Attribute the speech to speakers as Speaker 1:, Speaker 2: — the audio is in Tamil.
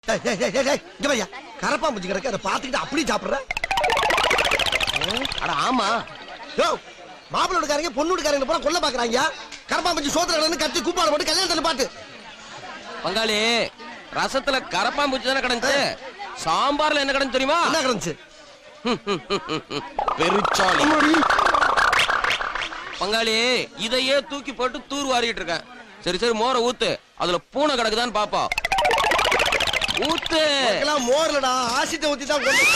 Speaker 1: ஏய், ஏய், ஏய், ஏய், ஏய், இங்க வையா கரப்பா முச்சி கிடக்க அதை பார்த்துக்கிட்டு அப்படியே சாப்பிடுற
Speaker 2: அட ஆமா
Speaker 1: யோ மாப்பிள்ளை வீட்டுக்காரங்க பொண்ணு வீட்டுக்காரங்க போல கொல்ல பாக்குறாங்க கரப்பா முச்சி சோத்துல கிடந்து கத்தி கூப்பாடு போட்டு கல்யாணத்துல பாட்டு
Speaker 2: பங்காளி ரசத்துல கரப்பாம்பூச்சி தானே கிடந்துச்சு சாம்பார்ல என்ன கிடந்து தெரியுமா
Speaker 1: என்ன கிடந்துச்சு
Speaker 2: பெருச்சாளி பங்காளி இதையே தூக்கி போட்டு தூர் வாரிட்டு இருக்கேன் சரி சரி மோரை ஊத்து அதுல பூனை கிடக்குதான்னு பாப்போம் ஊத்து
Speaker 1: எல்லாம் மோர்லடா ஆசிட்ட ஊத்தி தான் கொண்டு